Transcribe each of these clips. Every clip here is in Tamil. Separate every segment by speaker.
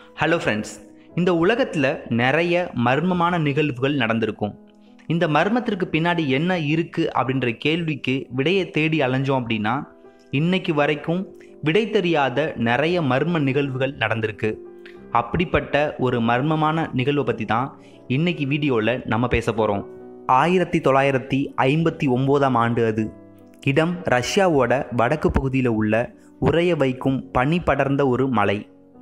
Speaker 1: ஹலோ ஃப்ரெண்ட்ஸ் இந்த உலகத்தில் நிறைய மர்மமான நிகழ்வுகள் நடந்திருக்கும் இந்த மர்மத்திற்கு பின்னாடி என்ன இருக்குது அப்படின்ற கேள்விக்கு விடையை தேடி அலைஞ்சோம் அப்படின்னா இன்னைக்கு வரைக்கும் விடை தெரியாத நிறைய மர்ம நிகழ்வுகள் நடந்திருக்கு அப்படிப்பட்ட ஒரு மர்மமான நிகழ்வை பற்றி தான் இன்னைக்கு வீடியோவில் நம்ம பேச போகிறோம் ஆயிரத்தி தொள்ளாயிரத்தி ஐம்பத்தி ஒம்போதாம் ஆண்டு அது இடம் ரஷ்யாவோட வடக்கு பகுதியில் உள்ள உறைய வைக்கும் பனி படர்ந்த ஒரு மலை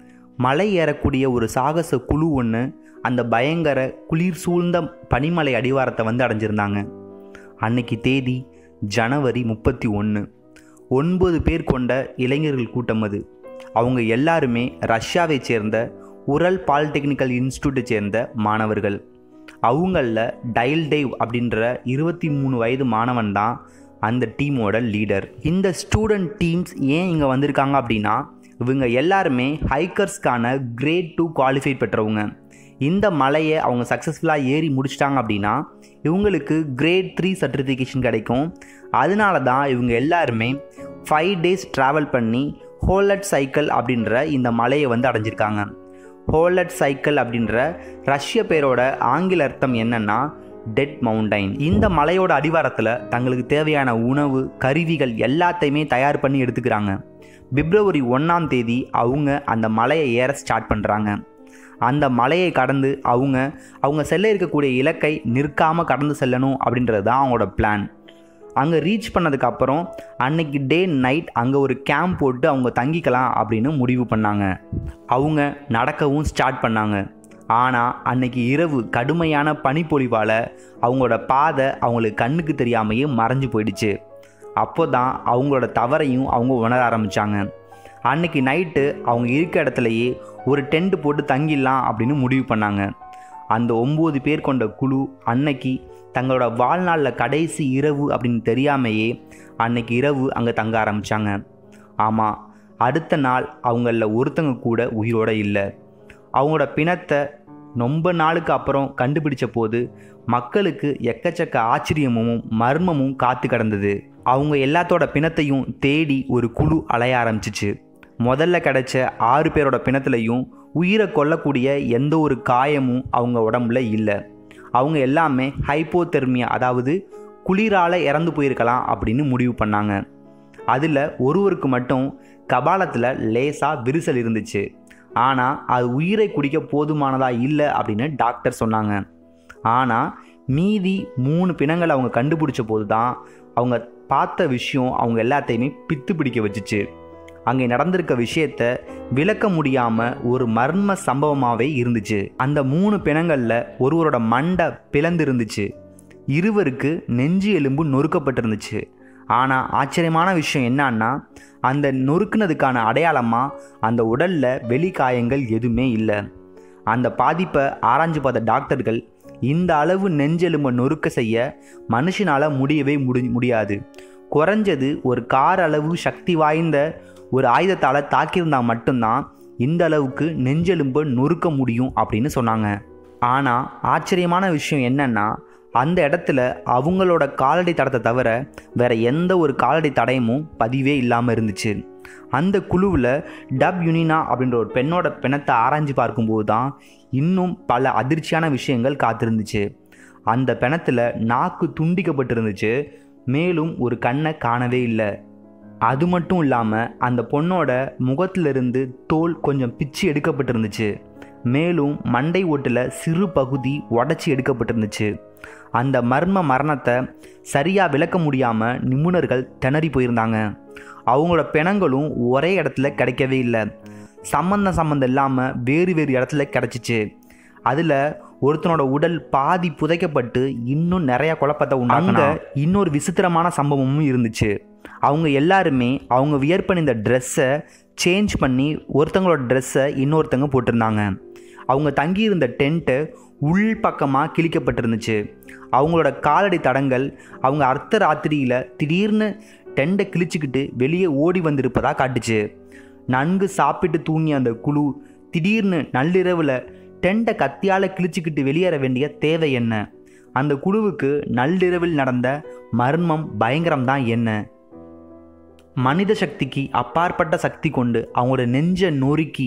Speaker 1: மலை ஏறக்கூடிய ஒரு சாகச குழு ஒன்று அந்த பயங்கர குளிர் சூழ்ந்த பனிமலை அடிவாரத்தை வந்து அடைஞ்சிருந்தாங்க அன்னைக்கு தேதி ஜனவரி முப்பத்தி ஒன்று ஒன்பது பேர் கொண்ட இளைஞர்கள் கூட்டம் அது அவங்க எல்லாருமே ரஷ்யாவை சேர்ந்த உரல் பாலிடெக்னிக்கல் இன்ஸ்டியூட்டை சேர்ந்த மாணவர்கள் அவங்களில் டயல் டேவ் அப்படின்ற இருபத்தி மூணு வயது மாணவன் தான் அந்த டீமோட லீடர் இந்த ஸ்டூடெண்ட் டீம்ஸ் ஏன் இங்கே வந்திருக்காங்க அப்படின்னா இவங்க எல்லாருமே ஹைக்கர்ஸ்க்கான கிரேட் டூ குவாலிஃபை பெற்றவங்க இந்த மலையை அவங்க சக்ஸஸ்ஃபுல்லாக ஏறி முடிச்சிட்டாங்க அப்படின்னா இவங்களுக்கு கிரேட் த்ரீ சர்டிஃபிகேஷன் கிடைக்கும் அதனால தான் இவங்க எல்லாருமே ஃபைவ் டேஸ் ட்ராவல் பண்ணி ஹோலட் சைக்கிள் அப்படின்ற இந்த மலையை வந்து அடைஞ்சிருக்காங்க ஹோலட் சைக்கிள் அப்படின்ற ரஷ்ய பேரோட ஆங்கில அர்த்தம் என்னன்னா டெட் மவுண்டைன் இந்த மலையோட அடிவாரத்தில் தங்களுக்கு தேவையான உணவு கருவிகள் எல்லாத்தையுமே தயார் பண்ணி எடுத்துக்கிறாங்க பிப்ரவரி ஒன்றாம் தேதி அவங்க அந்த மலையை ஏற ஸ்டார்ட் பண்ணுறாங்க அந்த மலையை கடந்து அவங்க அவங்க செல்ல இருக்கக்கூடிய இலக்கை நிற்காமல் கடந்து செல்லணும் அப்படின்றது தான் அவங்களோட பிளான் அங்கே ரீச் பண்ணதுக்கப்புறம் அன்னைக்கு டே நைட் அங்கே ஒரு கேம்ப் போட்டு அவங்க தங்கிக்கலாம் அப்படின்னு முடிவு பண்ணாங்க அவங்க நடக்கவும் ஸ்டார்ட் பண்ணாங்க ஆனால் அன்னைக்கு இரவு கடுமையான பனிப்பொழிவால் அவங்களோட பாதை அவங்களுக்கு கண்ணுக்கு தெரியாமையே மறைஞ்சு போயிடுச்சு அப்போ தான் அவங்களோட தவறையும் அவங்க உணர ஆரம்பித்தாங்க அன்னைக்கு நைட்டு அவங்க இருக்க இடத்துலையே ஒரு டென்ட் போட்டு தங்கிடலாம் அப்படின்னு முடிவு பண்ணாங்க அந்த ஒம்பது பேர் கொண்ட குழு அன்னைக்கு தங்களோட வாழ்நாளில் கடைசி இரவு அப்படின்னு தெரியாமையே அன்னைக்கு இரவு அங்கே தங்க ஆரம்பித்தாங்க ஆமாம் அடுத்த நாள் அவங்களில் ஒருத்தங்க கூட உயிரோட இல்லை அவங்களோட பிணத்தை ரொம்ப நாளுக்கு அப்புறம் கண்டுபிடிச்ச போது மக்களுக்கு எக்கச்சக்க ஆச்சரியமும் மர்மமும் காத்து கிடந்தது அவங்க எல்லாத்தோட பிணத்தையும் தேடி ஒரு குழு அலைய ஆரம்பிச்சிச்சு முதல்ல கிடைச்ச ஆறு பேரோட பிணத்துலையும் உயிரை கொல்லக்கூடிய எந்த ஒரு காயமும் அவங்க உடம்புல இல்லை அவங்க எல்லாமே ஹைப்போதெர்மியா அதாவது குளிரால் இறந்து போயிருக்கலாம் அப்படின்னு முடிவு பண்ணாங்க அதில் ஒருவருக்கு மட்டும் கபாலத்தில் லேசாக விரிசல் இருந்துச்சு ஆனால் அது உயிரை குடிக்க போதுமானதாக இல்லை அப்படின்னு டாக்டர் சொன்னாங்க ஆனால் மீதி மூணு பிணங்களை அவங்க கண்டுபிடிச்ச போது தான் அவங்க பார்த்த விஷயம் அவங்க எல்லாத்தையுமே பித்து பிடிக்க வச்சுச்சு அங்கே நடந்திருக்க விஷயத்த விளக்க முடியாமல் ஒரு மர்ம சம்பவமாகவே இருந்துச்சு அந்த மூணு பிணங்களில் ஒருவரோட மண்டை பிளந்து இருந்துச்சு இருவருக்கு நெஞ்சு எலும்பு நொறுக்கப்பட்டிருந்துச்சு ஆனால் ஆச்சரியமான விஷயம் என்னன்னா அந்த நொறுக்குனதுக்கான அடையாளமாக அந்த உடலில் வெளிக்காயங்கள் எதுவுமே இல்லை அந்த பாதிப்பை ஆராய்ஞ்சு பார்த்த டாக்டர்கள் இந்த அளவு நெஞ்செலும்பை நொறுக்க செய்ய மனுஷனால் முடியவே முடி முடியாது குறைஞ்சது ஒரு கார் அளவு சக்தி வாய்ந்த ஒரு ஆயுதத்தால் தாக்கியிருந்தால் மட்டும்தான் இந்த அளவுக்கு நெஞ்செலும்பை நொறுக்க முடியும் அப்படின்னு சொன்னாங்க ஆனால் ஆச்சரியமான விஷயம் என்னென்னா அந்த இடத்துல அவங்களோட காலடி தடத்தை தவிர வேற எந்த ஒரு காலடி தடயமும் பதிவே இல்லாமல் இருந்துச்சு அந்த குழுவில் டப் யுனினா அப்படின்ற ஒரு பெண்ணோட பிணத்தை ஆராய்ஞ்சு பார்க்கும்போது தான் இன்னும் பல அதிர்ச்சியான விஷயங்கள் காத்திருந்துச்சு அந்த பிணத்தில் நாக்கு துண்டிக்கப்பட்டிருந்துச்சு மேலும் ஒரு கண்ணை காணவே இல்லை அது மட்டும் இல்லாமல் அந்த பொண்ணோட முகத்திலிருந்து தோல் கொஞ்சம் பிச்சு எடுக்கப்பட்டிருந்துச்சு மேலும் மண்டை ஓட்டில் சிறு பகுதி உடச்சி எடுக்கப்பட்டிருந்துச்சு அந்த மர்ம மரணத்தை சரியாக விளக்க முடியாமல் நிபுணர்கள் திணறி போயிருந்தாங்க அவங்களோட பிணங்களும் ஒரே இடத்துல கிடைக்கவே இல்லை சம்மந்தம் சம்மந்தம் இல்லாமல் வேறு வேறு இடத்துல கிடச்சிச்சு அதில் ஒருத்தனோட உடல் பாதி புதைக்கப்பட்டு இன்னும் நிறைய குழப்பத்தை உண்டாங்க இன்னொரு விசித்திரமான சம்பவமும் இருந்துச்சு அவங்க எல்லாருமே அவங்க வியர் பண்ணியிருந்த ட்ரெஸ்ஸை சேஞ்ச் பண்ணி ஒருத்தங்களோட ட்ரெஸ்ஸை இன்னொருத்தங்க போட்டிருந்தாங்க அவங்க தங்கியிருந்த டென்ட்டு உள் பக்கமாக கிழிக்கப்பட்டிருந்துச்சு அவங்களோட காலடி தடங்கள் அவங்க அர்த்த ராத்திரியில் திடீர்னு டெண்டை கிழிச்சிக்கிட்டு வெளியே ஓடி வந்திருப்பதாக காட்டுச்சு நன்கு சாப்பிட்டு தூங்கிய அந்த குழு திடீர்னு நள்ளிரவில் டெண்டை கத்தியால் கிழிச்சிக்கிட்டு வெளியேற வேண்டிய தேவை என்ன அந்த குழுவுக்கு நள்ளிரவில் நடந்த மர்மம் பயங்கரம் தான் என்ன மனித சக்திக்கு அப்பாற்பட்ட சக்தி கொண்டு அவங்களோட நெஞ்சை நொறுக்கி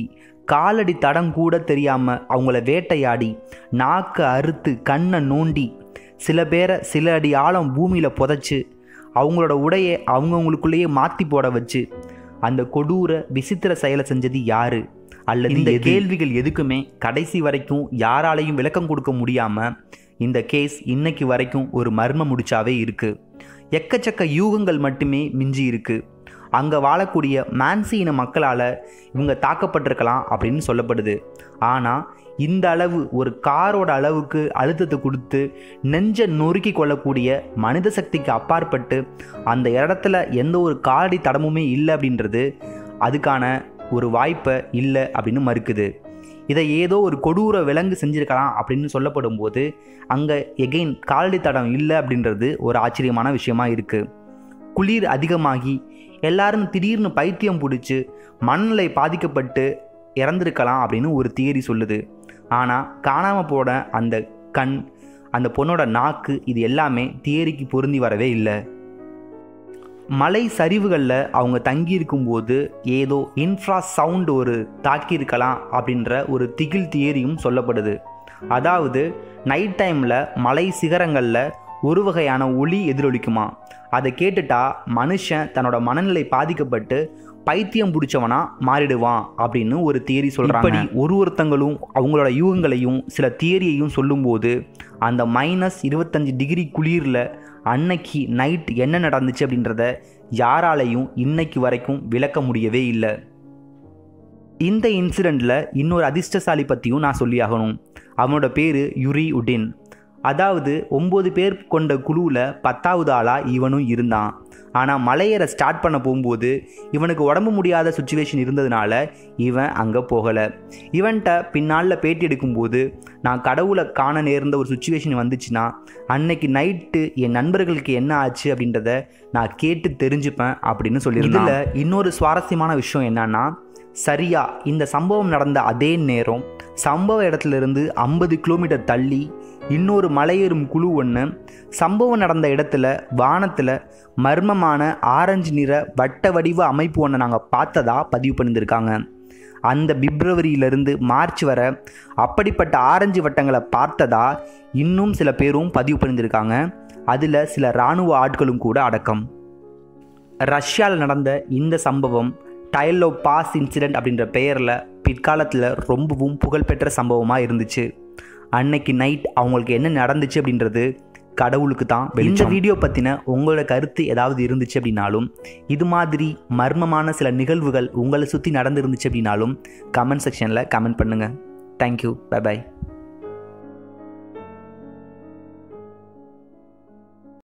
Speaker 1: காலடி தடம் கூட தெரியாமல் அவங்கள வேட்டையாடி நாக்கை அறுத்து கண்ணை நோண்டி சில பேரை சில அடி ஆழம் பூமியில் புதைச்சு அவங்களோட உடையை அவங்கவுங்களுக்குள்ளேயே மாற்றி போட வச்சு அந்த கொடூர விசித்திர செயலை செஞ்சது யாரு அல்லது இந்த கேள்விகள் எதுக்குமே கடைசி வரைக்கும் யாராலையும் விளக்கம் கொடுக்க முடியாமல் இந்த கேஸ் இன்னைக்கு வரைக்கும் ஒரு மர்ம முடிச்சாவே இருக்கு எக்கச்சக்க யூகங்கள் மட்டுமே மிஞ்சி இருக்கு அங்கே வாழக்கூடிய மான்சி இன மக்களால் இவங்க தாக்கப்பட்டிருக்கலாம் அப்படின்னு சொல்லப்படுது ஆனால் இந்த அளவு ஒரு காரோட அளவுக்கு அழுத்தத்தை கொடுத்து நெஞ்ச நொறுக்கி கொள்ளக்கூடிய மனித சக்திக்கு அப்பாற்பட்டு அந்த இடத்துல எந்த ஒரு காலடி தடமுமே இல்லை அப்படின்றது அதுக்கான ஒரு வாய்ப்பை இல்லை அப்படின்னு மறுக்குது இதை ஏதோ ஒரு கொடூர விலங்கு செஞ்சிருக்கலாம் அப்படின்னு சொல்லப்படும் போது அங்கே எகெயின் காலடி தடம் இல்லை அப்படின்றது ஒரு ஆச்சரியமான விஷயமா இருக்குது குளிர் அதிகமாகி எல்லாரும் திடீர்னு பைத்தியம் பிடிச்சி மனநிலை பாதிக்கப்பட்டு இறந்துருக்கலாம் அப்படின்னு ஒரு தியரி சொல்லுது ஆனால் காணாமல் போன அந்த கண் அந்த பொண்ணோட நாக்கு இது எல்லாமே தியரிக்கு பொருந்தி வரவே இல்லை மலை சரிவுகளில் அவங்க தங்கியிருக்கும்போது ஏதோ இன்ஃப்ரா சவுண்ட் ஒரு தாக்கியிருக்கலாம் அப்படின்ற ஒரு திகில் தியரியும் சொல்லப்படுது அதாவது நைட் டைமில் மலை சிகரங்களில் ஒரு வகையான ஒளி எதிரொலிக்குமா அதை கேட்டுட்டா மனுஷன் தன்னோட மனநிலை பாதிக்கப்பட்டு பைத்தியம் பிடிச்சவனா மாறிடுவான் அப்படின்னு ஒரு தியரி சொல்கிறாங்க இப்படி ஒரு ஒருத்தங்களும் அவங்களோட யூகங்களையும் சில தியரியையும் சொல்லும்போது அந்த மைனஸ் இருபத்தஞ்சி டிகிரி குளிரில் அன்னைக்கு நைட் என்ன நடந்துச்சு அப்படின்றத யாராலையும் இன்னைக்கு வரைக்கும் விளக்க முடியவே இல்லை இந்த இன்சிடெண்ட்டில் இன்னொரு அதிர்ஷ்டசாலி பற்றியும் நான் சொல்லியாகணும் அவனோட பேர் யுரி உடின் அதாவது ஒம்பது பேர் கொண்ட குழுவில் பத்தாவது ஆளாக இவனும் இருந்தான் ஆனால் மலையேற ஸ்டார்ட் பண்ண போகும்போது இவனுக்கு உடம்பு முடியாத சுச்சுவேஷன் இருந்ததுனால இவன் அங்கே போகலை இவன்கிட்ட பின்னால் பேட்டி எடுக்கும்போது நான் கடவுளை காண நேர்ந்த ஒரு சுச்சுவேஷன் வந்துச்சுன்னா அன்னைக்கு நைட்டு என் நண்பர்களுக்கு என்ன ஆச்சு அப்படின்றத நான் கேட்டு தெரிஞ்சுப்பேன் அப்படின்னு சொல்லியிருந்தேன் இதில் இன்னொரு சுவாரஸ்யமான விஷயம் என்னன்னா சரியா இந்த சம்பவம் நடந்த அதே நேரம் சம்பவ இடத்துலேருந்து ஐம்பது கிலோமீட்டர் தள்ளி இன்னொரு மலையேறும் குழு ஒன்று சம்பவம் நடந்த இடத்துல வானத்தில் மர்மமான ஆரஞ்சு நிற வட்ட வடிவ அமைப்பு ஒன்று நாங்கள் பார்த்ததா பதிவு பண்ணியிருக்காங்க அந்த பிப்ரவரியிலிருந்து மார்ச் வரை அப்படிப்பட்ட ஆரஞ்சு வட்டங்களை பார்த்ததா இன்னும் சில பேரும் பதிவு பண்ணியிருக்காங்க அதில் சில இராணுவ ஆட்களும் கூட அடக்கம் ரஷ்யாவில் நடந்த இந்த சம்பவம் டைலோ பாஸ் இன்சிடெண்ட் அப்படின்ற பெயரில் பிற்காலத்தில் ரொம்பவும் புகழ்பெற்ற சம்பவமாக இருந்துச்சு அன்னைக்கு நைட் அவங்களுக்கு என்ன நடந்துச்சு அப்படின்றது கடவுளுக்கு தான் இந்த வீடியோ பற்றின உங்களோட கருத்து ஏதாவது இருந்துச்சு அப்படின்னாலும் இது மாதிரி மர்மமான சில நிகழ்வுகள் உங்களை சுற்றி நடந்துருந்துச்சு அப்படின்னாலும் கமெண்ட் செக்ஷனில் கமெண்ட் பண்ணுங்கள் தேங்க்யூ பை பாய்